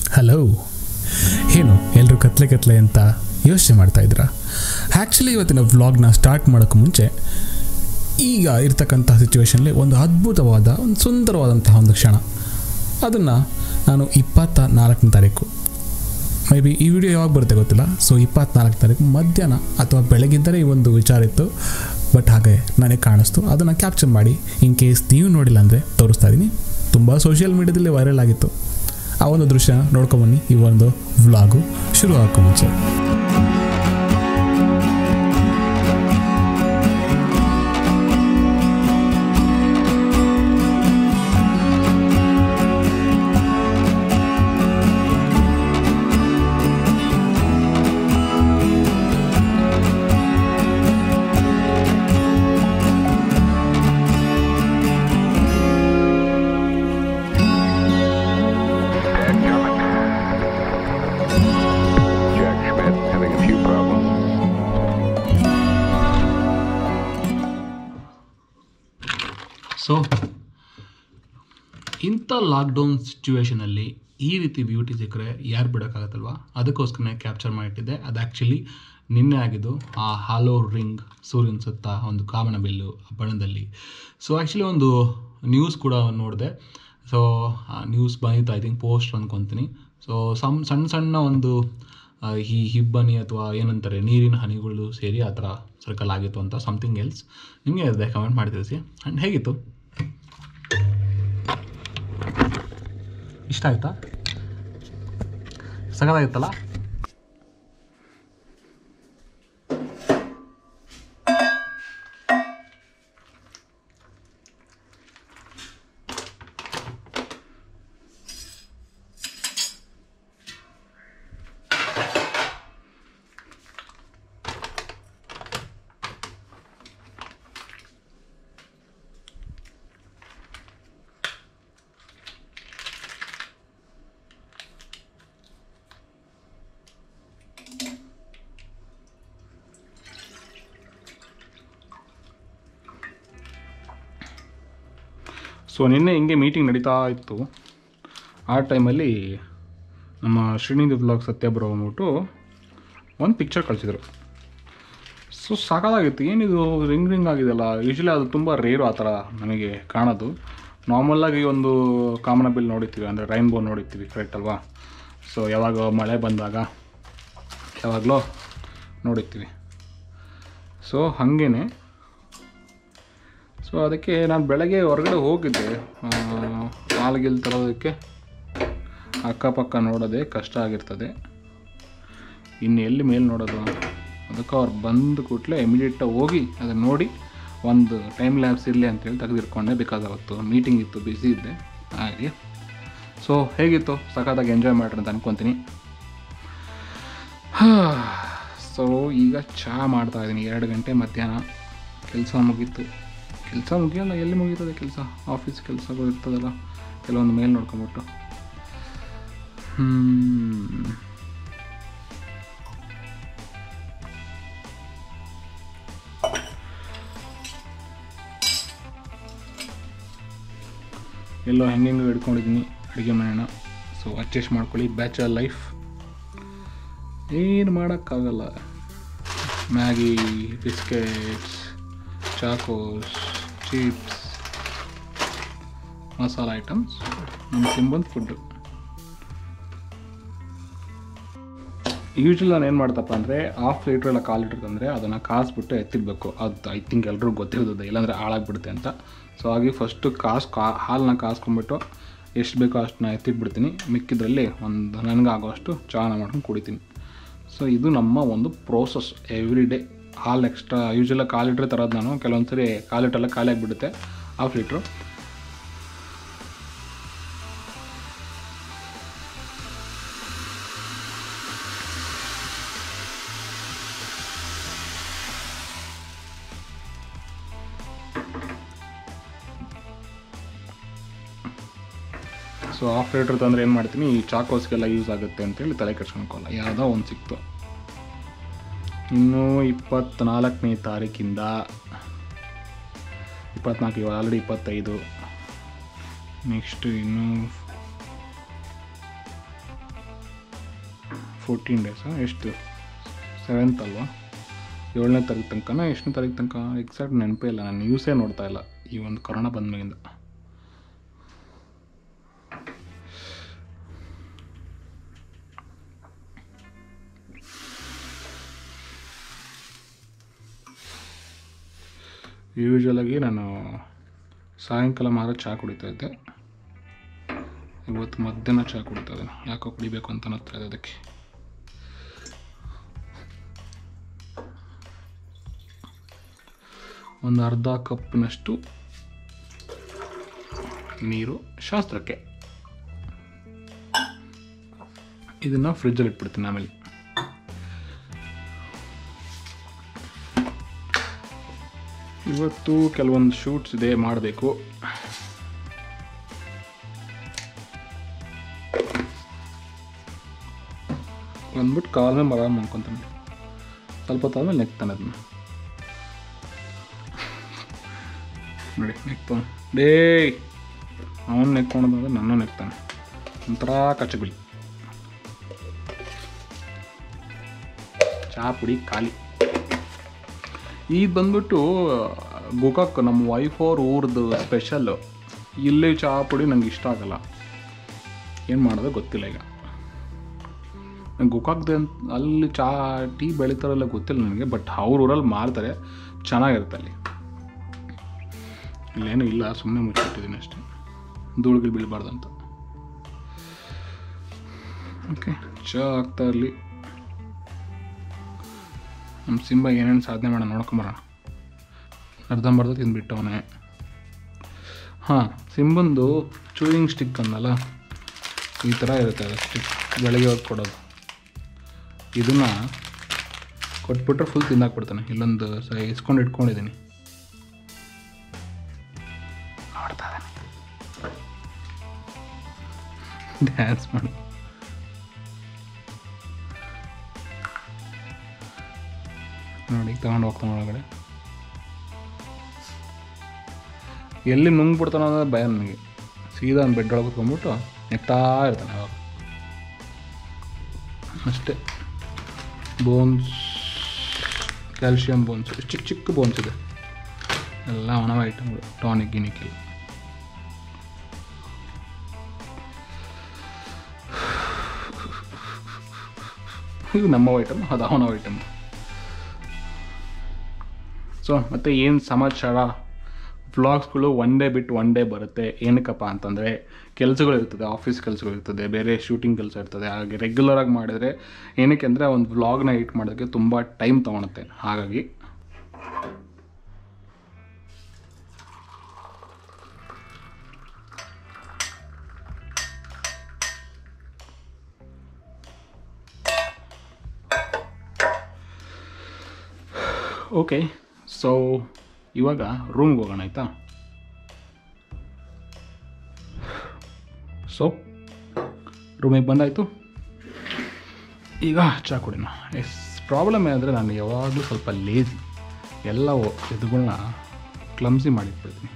Hello ಏನು ಎಲ್ಲರೂ ಕತ್ಲೆ ಕತ್ಲೆ ಅಂತ ಯೋಚನೆ ಮಾಡ್ತಾ ಇದ್ದೀರಾ ಆ್ಯಕ್ಚುಲಿ ಇವತ್ತಿನ ವ್ಲಾಗ್ನ ಸ್ಟಾರ್ಟ್ ಮಾಡೋಕ್ಕೆ ಮುಂಚೆ ಈಗ ಇರ್ತಕ್ಕಂಥ ಸಿಚುವೇಶನಲ್ಲಿ ಒಂದು ಅದ್ಭುತವಾದ ಒಂದು ಸುಂದರವಾದಂತಹ ಒಂದು ಕ್ಷಣ ಅದನ್ನು ನಾನು ಇಪ್ಪತ್ತ ನಾಲ್ಕನೇ ತಾರೀಕು ಮೇ ಬಿ ಈ ವಿಡಿಯೋ ಯಾವಾಗ ಬರುತ್ತೆ ಗೊತ್ತಿಲ್ಲ ಸೊ ಇಪ್ಪತ್ನಾಲ್ಕು ತಾರೀಕು ಮಧ್ಯಾಹ್ನ ಅಥವಾ ಬೆಳಗಿದ್ದರೆ ಈ ಒಂದು ವಿಚಾರ ಇತ್ತು ಬಟ್ ಹಾಗೆ ನನಗೆ ಕಾಣಿಸ್ತು ಅದನ್ನು ಕ್ಯಾಪ್ಚರ್ ಮಾಡಿ ಇನ್ ಕೇಸ್ ನೀವು ನೋಡಿಲ್ಲ ಅಂದರೆ ತೋರಿಸ್ತಾ ಇದ್ದೀನಿ ತುಂಬ ಸೋಷಿಯಲ್ ಮೀಡ್ಯಾದಲ್ಲಿ ವೈರಲ್ ಆಗಿತ್ತು ಆ ಒಂದು ದೃಶ್ಯ ನೋಡ್ಕೊಂಬನ್ನಿ ಈ ಒಂದು ವ್ಲಾಗು ಶುರು ಹಾಕೋ ಮುಂಚೆ Jack Schmidt having a few problems. So ಇಂಥ ಲಾಕ್ಡೌನ್ ಸಿಚುವೇಶನಲ್ಲಿ ಈ ರೀತಿ ಬ್ಯೂಟಿ ಸಿಕ್ಕರೆ ಯಾರು ಬಿಡೋಕ್ಕಾಗತ್ತಲ್ವಾ ಅದಕ್ಕೋಸ್ಕರನೇ ಕ್ಯಾಪ್ಚರ್ ಮಾಡಿಟ್ಟಿದ್ದೆ ಅದು ಆ್ಯಕ್ಚುಲಿ ನಿನ್ನೆ ಆಗಿದ್ದು ಆ ಹಾಲೋ ರಿಂಗ್ ಸೂರ್ಯನ ಸುತ್ತ ಒಂದು ಕಾಮನ ಬಿಲ್ಲು ಆ ಬಣ್ಣದಲ್ಲಿ ಸೊ ಆ್ಯಕ್ಚುಲಿ ಒಂದು ನ್ಯೂಸ್ ಕೂಡ ನೋಡಿದೆ ಸೊ ಆ ನ್ಯೂಸ್ ಬಂದಿತ್ತು ಐ ಥಿಂಕ್ ಪೋಸ್ಟ್ ಅಂದ್ಕೊತೀನಿ ಸೊ ಸಮ್ ಸಣ್ಣ ಸಣ್ಣ ಒಂದು ಆ, ಈ ಹಿಬ್ಬನಿ ಅಥವಾ ಏನಂತಾರೆ ನೀರಿನ ಹನಿಗಳು ಸೇರಿ ಆ ಥರ ಸರ್ಕಲ್ ಆಗಿತ್ತು ಅಂತ ಸಮಥಿಂಗ್ ಎಲ್ಸ್ ನಿಮಗೆ ಇದೆ ಕಮೆಂಟ್ ಮಾಡಿ ತಿಳಿಸಿ ಆ್ಯಂಡ್ ಹೇಗಿತ್ತು ಇಷ್ಟ ಆಯ್ತಾ ಸಗದಾಗಿತ್ತಲ್ಲ ಸೊ ನಿನ್ನೆ ಹಿಂಗೆ ಮೀಟಿಂಗ್ ನಡೀತಾ ಇತ್ತು ಆ ಟೈಮಲ್ಲಿ ನಮ್ಮ ಶ್ರೀನಿಧಿ ಬ್ಲಾಗ್ ಸತ್ಯ ಬ್ರೋ ಅಂದ್ಬಿಟ್ಟು ಒಂದು ಪಿಕ್ಚರ್ ಕಳಿಸಿದ್ರು ಸೊ ಸಾಕಾಗಿತ್ತು ಏನಿದು ರಿಂಗ್ ರಿಂಗ್ ಆಗಿದೆಯಲ್ಲ ಯೂಶ್ವಲಿ ಅದು ತುಂಬ ರೇರು ಆ ಥರ ನಮಗೆ ಕಾಣೋದು ನಾರ್ಮಲ್ಲಾಗಿ ಒಂದು ಕಾಮನ ಬಿಲ್ ನೋಡಿರ್ತೀವಿ ಅಂದರೆ ರೈನ್ಬೋ ನೋಡಿರ್ತೀವಿ ಕರೆಕ್ಟ್ ಅಲ್ವಾ ಸೊ ಯಾವಾಗ ಮಳೆ ಬಂದಾಗ ಯಾವಾಗಲೂ ನೋಡಿರ್ತೀವಿ ಸೊ ಹಾಗೇ ಸೊ ಅದಕ್ಕೆ ನಾನು ಬೆಳಗ್ಗೆ ಹೊರಗಡೆ ಹೋಗಿದ್ದೆ ಹಾಲ್ಗಿಲ್ ತರೋದಕ್ಕೆ ಅಕ್ಕಪಕ್ಕ ನೋಡೋದೇ ಕಷ್ಟ ಆಗಿರ್ತದೆ ಇನ್ನು ಎಲ್ಲಿ ಮೇಲೆ ನೋಡೋದು ಅದಕ್ಕೆ ಅವ್ರು ಬಂದ ಕೂಡಲೇ ಇಮಿಡಿಯೇಟಾಗಿ ಹೋಗಿ ಅದನ್ನು ನೋಡಿ ಒಂದು ಟೈಮ್ ಲ್ಯಾಬ್ಸ್ ಇರಲಿ ಅಂತೇಳಿ ತೆಗೆದಿಟ್ಕೊಂಡೆ ಬಿಕಾಸ್ ಅವತ್ತು ಮೀಟಿಂಗ್ ಇತ್ತು ಬ್ಯುಸಿ ಇದ್ದೆ ಹಾಗೆ ಸೊ ಹೇಗಿತ್ತು ಸಖತ್ತಾಗಿ ಎಂಜಾಯ್ ಮಾಡ್ರಿ ಅಂತ ಅನ್ಕೊತೀನಿ ಸೊ ಈಗ ಚಹಾ ಮಾಡ್ತಾ ಇದ್ದೀನಿ ಎರಡು ಗಂಟೆ ಮಧ್ಯಾಹ್ನ ಕೆಲಸ ಮುಗೀತು ಕೆಲಸ ಮುಗಿಯಲ್ಲ ಎಲ್ಲಿ ಮುಗೀತದೆ ಕೆಲಸ ಆಫೀಸ್ ಕೆಲಸಗಳು ಇರ್ತದಲ್ಲ ಕೆಲವೊಂದು ಮೇಲ್ ನೋಡ್ಕೊಂಬಿಟ್ಟು ಹ್ಮ್. ಎಲ್ಲೋ ಹೆಂಗೆ ಹಿಡ್ಕೊಂಡಿದ್ದೀನಿ ಅಡುಗೆ ಮನೆನ ಸೊ ಅಡ್ಜಸ್ಟ್ ಮಾಡ್ಕೊಳ್ಳಿ ಬ್ಯಾಚುಲರ್ ಲೈಫ್ ಏನು ಮಾಡೋಕ್ಕಾಗಲ್ಲ Maggi biscuits Chocos chips masala items ನಮ್ಮ ಸಿಂಬಲ್ ಫುಡ್ಡು ಯೂಶ್ವಲಿ ನಾನು ಏನು ಮಾಡ್ತಪ್ಪ ಅಂದರೆ ಹಾಫ್ ಲೀಟ್ರ್ ಇಲ್ಲ ಕಾಲು ಲೀಟ್ರ್ ತಂದರೆ ಅದನ್ನು ಕಾಸ್ಬಿಟ್ಟು ಎತ್ತಿಡಬೇಕು ಅದು ಐ ಥಿಂಕ್ ಎಲ್ರಿಗೂ ಗೊತ್ತಿರೋದು ಇಲ್ಲಾಂದರೆ ಹಾಳಾಗ್ಬಿಡುತ್ತೆ ಅಂತ ಸೊ ಹಾಗೆ ಫಸ್ಟು ಕಾಸು ಕಾ ಹಾಲನ್ನ ಕಾಸ್ಕೊಂಬಿಟ್ಟು ಎಷ್ಟು ಬೇಕೋ ಅಷ್ಟನ್ನ ಎತ್ತಿಟ್ಬಿಡ್ತೀನಿ ಮಿಕ್ಕಿದ್ರಲ್ಲಿ ಒಂದು ನನಗಾಗೋಷ್ಟು ಚಹಾನ ಮಾಡ್ಕೊಂಡು ಕುಡಿತೀನಿ ಸೊ ಇದು ನಮ್ಮ ಒಂದು ಪ್ರೋಸೆಸ್ ಎವ್ರಿ ಡೇ ಹಾಲು ಎಕ್ಸ್ಟ್ರಾ ಯೂಶ್ವಲಾಗಿ ಕಾಲು ಲೀಟ್ರ್ ತರೋದು ನಾನು ಕೆಲವೊಂದು ಸರಿ ಕಾಲು ಲೀಟ್ರೆಲ್ಲ ಖಾಲಿ ಆಗಿಬಿಡುತ್ತೆ half litre so half litre ತಂದರೆ ಏನು ಮಾಡ್ತೀನಿ ಈ ಚಾಕೋಸ್ಗೆಲ್ಲ ಯೂಸ್ ಆಗುತ್ತೆ ಅಂತೇಳಿ ತಲೆ ಕೆಡ್ಸ್ಕೊಳಲ್ಲ ಯಾವುದೋ ಒಂದು ಸಿಕ್ತು ಇನ್ನು ಇಪ್ಪತ್ತ್ನಾಲ್ಕನೇ ತಾರೀಕಿಂದ ಇಪ್ಪತ್ನಾಲ್ಕು ಇವಾಗ ಆಲ್ರೆಡಿ ಇಪ್ಪತ್ತೈದು ನೆಕ್ಸ್ಟ್ ಇನ್ನು ಫೋರ್ಟೀನ್ ಡೇಸಾ ಎಷ್ಟು ಸೆವೆಂತ್ ಅಲ್ವಾ ಏಳನೇ ತಾರೀಕು ತನಕನ ಎಷ್ಟನೇ ತಾರೀಕು ತನಕ ಎಕ್ಸಾಕ್ಟ್ ನೆನಪೇ ಇಲ್ಲ ನಾನು ನ್ಯೂಸೇ ನೋಡ್ತಾ ಇಲ್ಲ ಈ ಒಂದು ಕೊರೋನಾ ಬಂದ್ಮೇಲಿಂದ ಯೂಶ್ವಲಾಗಿ ನಾನು ಸಾಯಂಕಾಲ ಮಾತ್ರ ಚಹಾ ಕುಡಿತಾ ಇದ್ದೆ ಇವತ್ತು ಮಧ್ಯಾಹ್ನ ಚಹಾ ಕುಡಿತಾ ಇದ್ದೇನೆ ಯಾಕೋ ಕುಡಿಬೇಕು ಅಂತ ಅನ್ನಿಸ್ತಾ ಇದೆ ಅದಕ್ಕೆ ಒಂದು ಅರ್ಧ ಕಪ್ಪಿನಷ್ಟು ನೀರು ಶಾಸ್ತ್ರಕ್ಕೆ ಇದನ್ನು ಫ್ರಿಜ್ಜಲ್ಲಿ ಇಟ್ಬಿಡ್ತೀನಿ ಆಮೇಲೆ ಇವತ್ತು ಕೆಲವೊಂದು ಶೂಟ್ಸ್ ಇದೆ ಮಾಡಬೇಕು ಬಂದ್ಬಿಟ್ಟು ಕಾಲ ಮೇಲೆ ಮರ ಮಾಡ್ಕೊತಾನೆ ಸ್ವಲ್ಪ ಹೊತ್ತಾದ್ಮೇಲೆ ನೆಕ್ತಾನೆ ಅದನ್ನ ನೋಡಿ ನೆಕ್ತಾನೆ ಡೇ ಅವನು ನೆಕ್ಕೊಂಡಂದ್ರೆ ನನ್ನ ನೆಕ್ತಾನೆ ಒಂಥರ ಕಚ್ಚಗುಳಿ ಚಹಾ ಪುಡಿ ಖಾಲಿ ಇದು ಬಂದ್ಬಿಟ್ಟು ಗೋಕಾಕ್ ನಮ್ಮ ವೈಫ್ ಅವ್ರ ಊರ್ದು ಸ್ಪೆಷಲ್ ಇಲ್ಲಿ ಚಹಾ ಪುಡಿ ನಂಗೆ ಇಷ್ಟ ಆಗಲ್ಲ ಏನು ಮಾಡೋದು ಗೊತ್ತಿಲ್ಲ ಈಗ ನಂಗೆ ಗೋಕಾಕ್ದೆ ಅಂತ ಅಲ್ಲಿ ಚಹಾ ಟೀ ಬೆಳೀತಾರಲ್ಲ ಗೊತ್ತಿಲ್ಲ ನನಗೆ ಬಟ್ ಅವ್ರ ಊರಲ್ಲಿ ಮಾರ್ತಾರೆ ಚೆನ್ನಾಗಿರುತ್ತೆ ಅಲ್ಲಿ ಇಲ್ಲೇನೂ ಇಲ್ಲ ಸುಮ್ಮನೆ ಮುಚ್ಚಿಟ್ಟಿದ್ದೀನಿ ಅಷ್ಟೇ ಧೂಳುಗಳು ಬೀಳಬಾರ್ದು ಅಂತ ಓಕೆ ಚಹಾ ಆಗ್ತಾ ಇರಲಿ ನಮ್ಮ ಸಿಂಬ ಏನೇನು ಸಾಧನೆ ಮಾಡೋಣ ನೋಡ್ಕೊಂಬರೋಣ ಅರ್ಧಂಬರ್ಧ ತಿಂದ್ಬಿಟ್ಟವನೆ ಹಾಂ ಸಿಂಬಂದು ಚೂಯಿಂಗ್ ಸ್ಟಿಕ್ ಅಂದಲ್ಲ ಈ ಥರ ಇರುತ್ತೆ ಅದು ಸ್ಟಿಕ್ ಬೆಳಗ್ಗೆ ಹೊತ್ತು ಕೊಡೋದು ಇದನ್ನು ಕೊಟ್ಬಿಟ್ರೆ ಫುಲ್ ತಿಂದಾಕ್ಬಿಡ್ತಾನೆ ಇಲ್ಲೊಂದು ಸ ಇಸ್ಕೊಂಡು ಇಟ್ಕೊಂಡಿದ್ದೀನಿ ನೋಡ್ತಾ ಡ್ಯಾನ್ಸ್ ಮಾಡಿ ನೋಡಿ ತಗೊಂಡು ಹೋಗ್ತಾನೆ ಒಳಗಡೆ ಎಲ್ಲಿ ನುಂಗ್ಬಿಡ್ತಾನೋ ಅನ್ನೋದು ಭಯ ನನಗೆ ಸೀದಾ ಒಂದು ಬೆಡ್ ಒಳಗೆ ಕುತ್ಕೊಂಡ್ಬಿಟ್ಟು ನೆಕ್ತಾ ಇರ್ತಾನೆ ಅವಾಗ ಅಷ್ಟೇ ಬೋನ್ಸ್ ಕ್ಯಾಲ್ಶಿಯಂ ಬೋನ್ಸ್ ಚಿಕ್ಕ ಚಿಕ್ಕ ಬೋನ್ಸ್ ಇದೆ ಎಲ್ಲ ಒಣವ ಐಟಮ್ಗಳು ಟಾನಿಕ್ ಗಿನಿಕ್ ಎಲ್ಲ ಇದು ನಮ್ಮ ಐಟಮ್ ಅದು ಅವನ ಐಟಮ್ ಸೊ ಮತ್ತು ಏನು ಸಮಾಚಾರ ವ್ಲಾಗ್ಸ್ಗಳು ಒನ್ ಡೇ ಬಿಟ್ಟು ಒನ್ ಡೇ ಬರುತ್ತೆ ಏನಕ್ಕಪ್ಪ ಅಂತಂದರೆ ಕೆಲಸಗಳು ಇರ್ತದೆ ಆಫೀಸ್ ಕೆಲಸಗಳು ಇರ್ತದೆ ಬೇರೆ ಶೂಟಿಂಗ್ ಕೆಲಸ ಇರ್ತದೆ ಹಾಗೆ ರೆಗ್ಯುಲರಾಗಿ ಮಾಡಿದರೆ ಏನಕ್ಕೆ ಅಂದರೆ ಒಂದು ವ್ಲಾಗ್ನ ಎಡಿಟ್ ಮಾಡೋದಕ್ಕೆ ತುಂಬ ಟೈಮ್ ತೊಗೊಳುತ್ತೆ ಹಾಗಾಗಿ ಓಕೆ ಸೊ ಇವಾಗ ರೂಮ್ಗೆ ಹೋಗೋಣ ಆಯಿತಾ ಸೊ ರೂಮಿಗೆ ಬಂದಾಯಿತು ಈಗ ಚಹಾ ಕುಡಿನ ಎಸ್ ಪ್ರಾಬ್ಲಮ್ ಏನಂದರೆ ನಾನು ಯಾವಾಗಲೂ ಸ್ವಲ್ಪ ಲೇಜಿ ಎಲ್ಲ ಇದುಗಳನ್ನ ಕ್ಲಮ್ಸಿ ಮಾಡಿಟ್ಬಿಡ್ತೀನಿ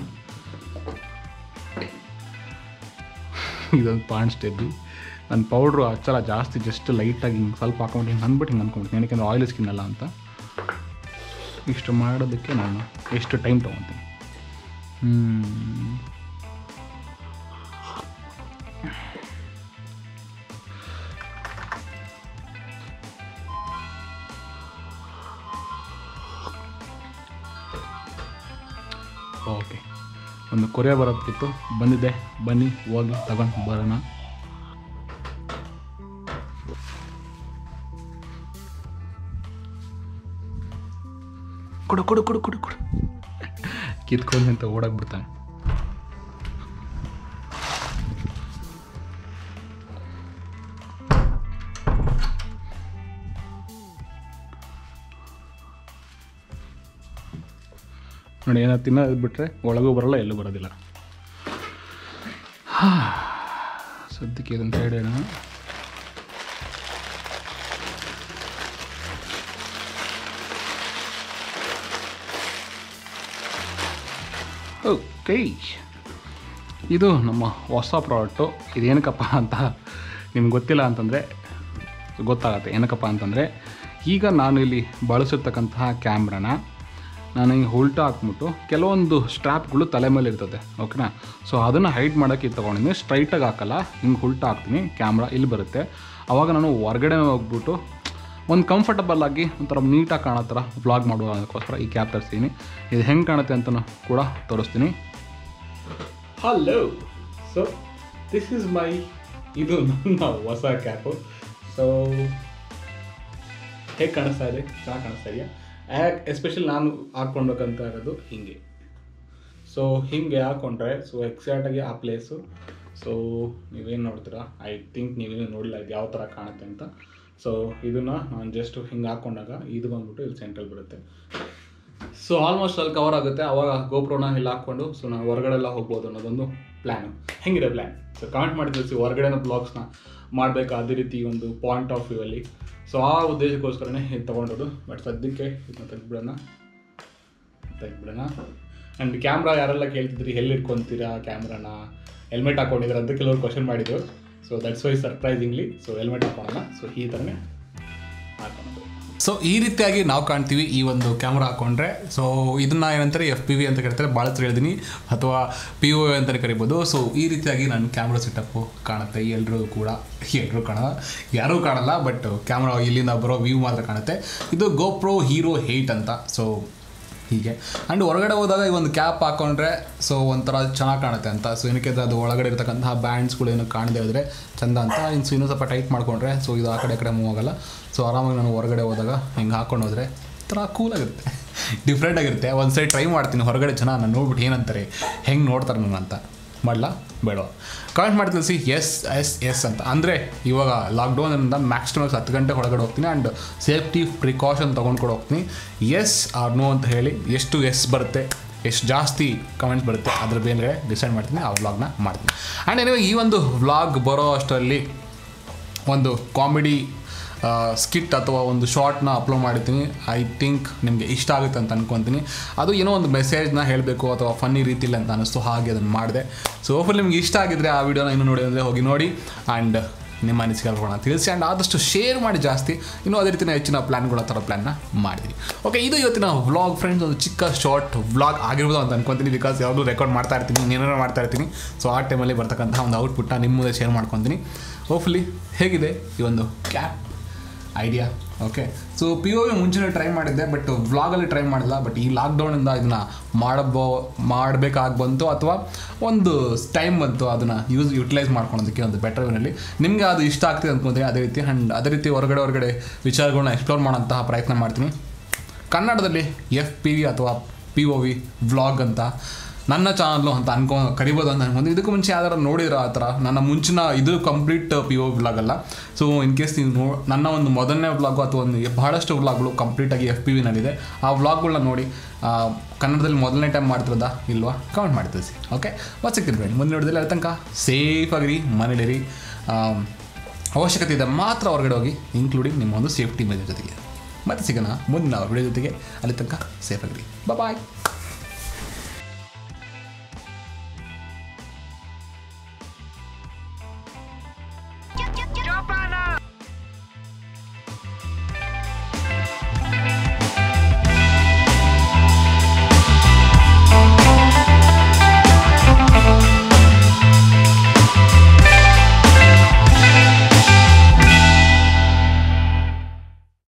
ಇದೊಂದು ಪಾಯಿಂಟ್ ಸ್ಟೆಬ್ಬಿ ನನ್ನ ಪೌಡ್ರು ಹಚ್ಚಲ್ಲ ಜಾಸ್ತಿ ಜಸ್ಟ್ ಲೈಟಾಗಿ ಹಿಂಗೆ ಸ್ವಲ್ಪ ಹಾಕೊಂಡು ಹಿಂಗೆ ಅಂದ್ಬಿಟ್ಟು ಹಿಂಗೆ ಅಂದ್ಕೊಂಡ್ಬಿಡ್ತೀನಿ ಏನಕ್ಕೆ ಆಯಿಲ್ ಸ್ಕಿನ್ ಅಲ್ಲ ಅಂತ ಇಷ್ಟು ಮಾಡೋದಕ್ಕೆ ನಾನು ಎಷ್ಟು ಟೈಮ್ ತೊಗೊತೀನಿ ಹ್ಮ್. ಓಕೆ ಒಂದು ಕೊರಿಯರ್ ಬರೋದಕ್ಕಿತ್ತು ಬಂದಿದ್ದೆ ಬನ್ನಿ ಹೋಗಿ ತಗೊಂಡು ಬರೋಣ ಕೊಡು ಕೊಡು ಕೊಡು ಕೊಡು ಕೊಡು ಕಿತ್ಕೊಂಡು ಅಂತ ಓಡಕ್ ಬಿಡ್ತಾನೆ ನೋಡಿ ಏನಾದ್ರು ತಿನ್ನೋದು ಬಿಟ್ಟರೆ ಒಳಗೂ ಬರಲ್ಲ ಎಲ್ಲೂ ಬರೋದಿಲ್ಲ ಹಾ, ಸದ್ಯಕ್ಕೆ ಇದನ್ನು ಸೈಡ್ ಇಡೋಣ ಓಕೆ ಇದು ನಮ್ಮ ಹೊಸ ಪ್ರಾಡಕ್ಟು ಇದೇನಕ್ಕಪ್ಪ ಅಂತ ನಿಮ್ಗೆ ಗೊತ್ತಿಲ್ಲ ಅಂತಂದರೆ ಗೊತ್ತಾಗತ್ತೆ ಏನಕ್ಕಪ್ಪ ಅಂತಂದರೆ ಈಗ ನಾನು ಇಲ್ಲಿ ಬಳಸಿರ್ತಕ್ಕಂತಹ ಕ್ಯಾಮ್ರಾನ ನಾನು ಹಿಂಗೆ ಉಲ್ಟಾ ಹಾಕ್ಬಿಟ್ಟು ಕೆಲವೊಂದು ಸ್ಟ್ರಾಪ್ಗಳು ತಲೆ ಮೇಲೆ ಇರ್ತದೆ ಓಕೆನಾ ಸೊ ಅದನ್ನು ಹೈಡ್ ಮಾಡೋಕ್ಕೆ ಇದು ತೊಗೊಂಡಿದ್ದೀನಿ ಸ್ಟ್ರೈಟಾಗಿ ಹಾಕಲ್ಲ ಹಿಂಗೆ ಉಲ್ಟಾ ಹಾಕ್ತೀನಿ ಕ್ಯಾಮ್ರಾ ಇಲ್ಲಿ ಬರುತ್ತೆ ಆವಾಗ ನಾನು ಹೊರಗಡೆ ಹೋಗ್ಬಿಟ್ಟು ಒಂದು ಕಂಫರ್ಟಬಲ್ ಆಗಿ ಒಂಥರ ನೀಟಾಗಿ ಕಾಣೋ ಥರ ವ್ಲಾಗ್ ಮಾಡೋದಕ್ಕೋಸ್ಕರ ಈ ಕ್ಯಾಪ್ ತರಿಸ್ತೀನಿ ಇದು ಹೆಂಗೆ ಕಾಣುತ್ತೆ ಅಂತಲೂ ಕೂಡ ತೋರಿಸ್ತೀನಿ hello so this is my ಇದು ನನ್ನ ಹೊಸ ಕ್ಯಾಪು ಸೊ ಹೇಗೆ ಕಾಣಿಸ್ತಾ ಇದೆ ಚೆನ್ನಾಗಿ ಕಾಣಿಸ್ತಾ ಇದೆಯಾ ಯಾಕೆ ಎಸ್ಪೆಷಲಿ ನಾನು ಹಾಕ್ಕೊಳ್ಬೇಕಂತ ಇರೋದು ಹೀಗೆ ಸೊ ಹೀಗೆ ಹಾಕ್ಕೊಂಡ್ರೆ ಸೊ ಎಕ್ಸಾಕ್ಟಾಗಿ ಆ ಪ್ಲೇಸು ಸೊ ನೀವೇನು ನೋಡ್ತೀರಾ ಐ ಥಿಂಕ್ ನೀವೇನು ನೋಡಿಲ್ಲ ಇದು ಯಾವ ಥರ ಕಾಣುತ್ತೆ ಅಂತ ಸೊ ಇದನ್ನು ನಾನು ಜಸ್ಟ್ ಹಿಂಗೆ ಹಾಕ್ಕೊಂಡಾಗ ಇದು ಬಂದ್ಬಿಟ್ಟು ಇಲ್ಲಿ ಸೆಂಟ್ರಲ್ ಬರುತ್ತೆ ಸೊ ಆಲ್ಮೋಸ್ಟ್ ಅಲ್ಲಿ ಕವರ್ ಆಗುತ್ತೆ ಅವಾಗ ಗೋಪ್ರೋನ ಇಲ್ಲಿ ಹಾಕ್ಕೊಂಡು ಸೊ ನಾನು ಹೊರಗಡೆ ಎಲ್ಲ ಹೋಗ್ಬೋದು ಅನ್ನೋದೊಂದು ಪ್ಲ್ಯಾನು ಹೆಂಗಿದೆ ಪ್ಲ್ಯಾನ್ ಸೊ ಕಮೆಂಟ್ ಮಾಡಿ ತಿಳಿಸಿ ಹೊರಗಡೆನ ಬ್ಲಾಗ್ಸ್ನ ಮಾಡಬೇಕು ಅದೇ ರೀತಿ ಒಂದು ಪಾಯಿಂಟ್ ಆಫ್ ವ್ಯೂ ಅಲ್ಲಿ ಸೊ ಆ ಉದ್ದೇಶಕ್ಕೋಸ್ಕರನೇ ಇದು ತೊಗೊಂಡೋದು ಬಟ್ ಸದ್ಯಕ್ಕೆ ಇದನ್ನ ತೆಗೆದ್ಬಿಡೋಣ ತೆಗೆದ್ಬಿಡೋಣ ಆ್ಯಂಡ್ ಕ್ಯಾಮ್ರಾ ಯಾರೆಲ್ಲ ಕೇಳ್ತಿದ್ರಿ ಎಲ್ಲಿ ಇಟ್ಕೊತೀರಾ ಕ್ಯಾಮ್ರಾನ ಹೆಲ್ಮೆಟ್ ಹಾಕೊಂಡಿದ್ದೀರಾ ಅಂತ ಕೆಲವರು ಕ್ವಶನ್ ಮಾಡಿದ್ರು so that's why surprisingly so helmet ಹಾಕೋಣ ಸೊ ಈ ಥರನೇ ಹಾಕೋಣದು ಸೊ ಈ ರೀತಿಯಾಗಿ ನಾವು ಕಾಣ್ತೀವಿ ಈ ಒಂದು ಕ್ಯಾಮ್ರಾ ಹಾಕೊಂಡ್ರೆ ಸೊ ಇದನ್ನ ಏನಂತಾರೆ ಎಫ್ ಪಿ ವಿ ಅಂತ ಕರೀತಾರೆ ಭಾಳ ಹತ್ರ ಹೇಳಿದ್ದೀನಿ ಅಥವಾ ಪಿ ಒ ಅಂತಲೇ ಕರಿಬೋದು ಸೊ ಈ ರೀತಿಯಾಗಿ ನನ್ನ ಕ್ಯಾಮ್ರಾ ಸೆಟಪ್ಪು ಕಾಣುತ್ತೆ ಎಲ್ಲರೂ ಕೂಡ ಎಲ್ಲರೂ ಕಾಣಲ್ಲ ಯಾರೂ ಕಾಣಲ್ಲ ಬಟ್ ಕ್ಯಾಮ್ರಾ ಇಲ್ಲಿಂದ ಬರೋ ವ್ಯೂ ಮಾತ್ರ ಕಾಣುತ್ತೆ ಇದು ಗೋಪ್ರೋ ಹೀರೋ ಏಯ್ಟ್ ಅಂತ ಸೊ ಹೀಗೆ ಆ್ಯಂಡ್ ಹೊರಗಡೆ ಹೋದಾಗ ಈ ಒಂದು ಕ್ಯಾಪ್ ಹಾಕೊಂಡ್ರೆ ಸೊ ಒಂಥರ ಚೆನ್ನಾಗಿ ಕಾಣುತ್ತೆ ಅಂತ ಸೊ ಏನಕ್ಕೆ ಅದು ಒಳಗಡೆ ಇರ್ತಕ್ಕಂತಹ ಬ್ಯಾಂಡ್ಸ್ಗಳು ಏನು ಕಾಣದೇ ಇದ್ರೆ ಚಂದ ಅಂತ ಇನ್ನು ಸೊ ಇನ್ನೂ ಸ್ವಲ್ಪ ಟೈಟ್ ಮಾಡಿಕೊಂಡ್ರೆ ಸೊ ಇದು ಆ ಕಡೆ ಈ ಕಡೆ ಮೂವ್ ಆಗಲ್ಲ ಸೊ ಆರಾಮಾಗಿ ನಾನು ಹೊರಗಡೆ ಹೋದಾಗ ಹಿಂಗೆ ಹಾಕೊಂಡು ಹೋದರೆ ಒಂಥರ ಕೂಲಾಗಿರುತ್ತೆ ಡಿಫ್ರೆಂಟ್ ಆಗಿರುತ್ತೆ ಒಂದು ಸೈಡ್ ಟ್ರೈ ಮಾಡ್ತೀನಿ ಹೊರಗಡೆ ಜನ ನಾನು ನೋಡ್ಬಿಟ್ಟು ಏನಂತಾರೆ ಹೆಂಗೆ ನೋಡ್ತಾರೆ ನನ್ನ ಅಂತ ಮಾಡಲ ಬೇಡ ಕಮೆಂಟ್ ಮಾಡಿ ತಿಳಿಸಿ ಎಸ್ ಎಸ್ ಎಸ್ ಅಂತ ಅಂದರೆ ಇವಾಗ ಲಾಕ್ಡೌನಿಂದ ಮ್ಯಾಕ್ಸಿಮಮ್ ಹತ್ತು ಗಂಟೆ ಒಳಗಡೆ ಹೋಗ್ತೀನಿ ಆ್ಯಂಡ್ ಸೇಫ್ಟಿ ಪ್ರಿಕಾಷನ್ ತೊಗೊಂಡು ಕೂಡ ಹೋಗ್ತೀನಿ ಎಸ್ ಆರ್ ನೋ ಅಂತ ಹೇಳಿ ಎಷ್ಟು ಎಸ್ ಬರುತ್ತೆ ಎಷ್ಟು ಜಾಸ್ತಿ ಕಮೆಂಟ್ಸ್ ಬರುತ್ತೆ ಅದ್ರ ಮೇಲೆ ಡಿಸೈಡ್ ಮಾಡ್ತೀನಿ ಆ ವ್ಲಾಗ್ನ ಮಾಡ್ತೀನಿ ಆ್ಯಂಡ್ ಏನಿವೆ ಈ ಒಂದು ವ್ಲಾಗ್ ಬರೋ ಅಷ್ಟರಲ್ಲಿ ಒಂದು ಕಾಮಿಡಿ ಸ್ಕಿಟ್ ಅಥವಾ ಒಂದು ಶಾರ್ಟ್ನ ಅಪ್ಲೋಡ್ ಮಾಡಿರ್ತೀನಿ ಐ ಥಿಂಕ್ ನಿಮಗೆ ಇಷ್ಟ ಆಗುತ್ತೆ ಅಂತ ಅನ್ಕೊತೀನಿ ಅದು ಏನೋ ಒಂದು ಮೆಸೇಜ್ನ ಹೇಳಬೇಕು ಅಥವಾ ಫನ್ನಿ ರೀತಿಲಿ ಅಂತ ಅನ್ನಿಸ್ತು ಹಾಗೆ ಅದನ್ನು ಮಾಡಿದೆ ಸೊ ಹೋಫಲ್ ನಿಮ್ಗೆ ಇಷ್ಟ ಆಗಿದ್ರೆ ಆ ವಿಡಿಯೋನ ಇನ್ನೂ ನೋಡಿ ಅಂದರೆ ಹೋಗಿ ನೋಡಿ ಆ್ಯಂಡ್ ನಿಮ್ಮ ಅನಿಸಿಕೆಗಳನ್ನ ತಿಳಿಸಿ ಆ್ಯಂಡ್ ಆದಷ್ಟು ಶೇರ್ ಮಾಡಿ ಜಾಸ್ತಿ ಇನ್ನೂ ಅದೇ ರೀತಿಯ ಹೆಚ್ಚಿನ ಪ್ಲ್ಯಾನ್ಗಳ ಥರ ಪ್ಲ್ಯಾನ್ನ ಮಾಡಿದ್ವಿ ಓಕೆ ಇದು ಇವತ್ತಿನ ವ್ಲಾಗ್ ಫ್ರೆಂಡ್ಸ್ ಒಂದು ಚಿಕ್ಕ ಶಾರ್ಟ್ ವ್ಲಾಗ್ ಆಗಿರ್ಬೋದು ಅಂತ ಅನ್ಕೊತೀನಿ ಬಿಕಾಸ್ ಯಾವಾಗಲೂ ರೆಕಾರ್ಡ್ ಮಾಡ್ತಾ ಇರ್ತೀನಿ ಏನಾರು ಮಾಡ್ತಾ ಇರ್ತೀನಿ ಸೊ ಆ ಟೈಮಲ್ಲಿ ಬರ್ತಕ್ಕಂತಹ ಒಂದು ಔಟ್ಪುಟ್ನ ನಿಮ್ಮ ಮುಂದೆ ಶೇರ್ ಮಾಡ್ಕೊತೀನಿ ಹೋಪ್ಫುಲಿ ಹೇಗಿದೆ ಈ ಒಂದು cap idea okay so P O ಮುಂಚೆನೇ ಟ್ರೈ ಮಾಡಿದ್ದೆ ಬಟ್ ವ್ಲಾಗಲ್ಲಿ ಟ್ರೈ ಮಾಡಿಲ್ಲ ಬಟ್ ಈ ಲಾಕ್ಡೌನಿಂದ ಇದನ್ನು ಮಾಡಬೋ ಮಾಡಬೇಕಾಗಿ ಬಂತು ಅಥವಾ ಒಂದು ಟೈಮ್ ಬಂತು ಅದನ್ನು ಯೂಸ್ ಯುಟಿಲೈಸ್ ಮಾಡ್ಕೊಳೋದಕ್ಕೆ ಒಂದು ಬೆಟರ್ ವೇನಲ್ಲಿ ನಿಮಗೆ ಅದು ಇಷ್ಟ ಆಗ್ತಿದೆ ಅಂದ್ಕೊಂತೀನಿ ಅದೇ ರೀತಿ ಆ್ಯಂಡ್ ಅದೇ ರೀತಿ ಹೊರಗಡೆ ಹೊರಗಡೆ ವಿಚಾರಗಳನ್ನ ಎಕ್ಸ್ಪ್ಲೋರ್ ಮಾಡೋಂತಹ ಪ್ರಯತ್ನ ಮಾಡ್ತೀನಿ ಕನ್ನಡದಲ್ಲಿ ಎಫ್ ಪಿ ವಿ ಅಥವಾ ಪಿ ಒ ವಿ ವ್ಲಾಗ್ ಅಂತ ನನ್ನ ಚಾನಲ್ಲು ಅಂತ ಅನ್ಕೊ ಕರಿಬೋದು ಅಂತ ಅನ್ಕೊಂಡು ಇದಕ್ಕೂ ಮುಂಚೆ ಯಾವ್ದಾರು ನೋಡಿರೋ ಆ ಥರ ನನ್ನ ಮುಂಚಿನ ಇದು ಕಂಪ್ಲೀಟ್ ಪಿ ಒ ವ್ಲಾಗ್ ಅಲ್ಲ ಸೊ ಇನ್ ಕೇಸ್ ನೀವು ನೋ ನನ್ನ ಒಂದು ಮೊದಲನೇ ವ್ಲಾಗು ಅಥವಾ ಒಂದು ಬಹಳಷ್ಟು ವ್ಲಾಗ್ಗಳು ಕಂಪ್ಲೀಟಾಗಿ ಎಫ್ ಪಿ ವಿನಲ್ಲಿದೆ ಆ ವ್ಲಾಗ್ಗಳನ್ನ ನೋಡಿ ಆ, ಕನ್ನಡದಲ್ಲಿ ಮೊದಲನೇ ಟೈಮ್ ಮಾಡ್ತಿರೋದಾ ಇಲ್ವಾ ಕಮೆಂಟ್ ಮಾಡಿ ತಿಳಿಸಿ ಓಕೆ ಮತ್ತೆ ಸಿಗ್ತೀನಿ ಫ್ರೆಂಡ್ ಮುಂದಿನ ನೋಡಿದಲ್ಲಿ ಅಲ್ಲಿ ತನಕ ಸೇಫಾಗಿರಿ ಮನೇಲಿರಿ ಆಮ್, ಅವಶ್ಯಕತೆ ಇದೆ ಮಾತ್ರ ಹೊರಗಡೆ ಹೋಗಿ ಇನ್ಕ್ಲೂಡಿಂಗ್ ನಿಮ್ಮ ಒಂದು ಸೇಫ್ಟಿ ಮೆಜರ್ ಜೊತೆಗೆ ಮತ್ತೆ ಸಿಗೋಣ ಮುಂದಿನ ವಿಡಿಯೋ ಜೊತೆಗೆ ಅಲ್ಲಿ ತನಕ ಸೇಫ್ ಆಗಿರಿ ಬಾಯ್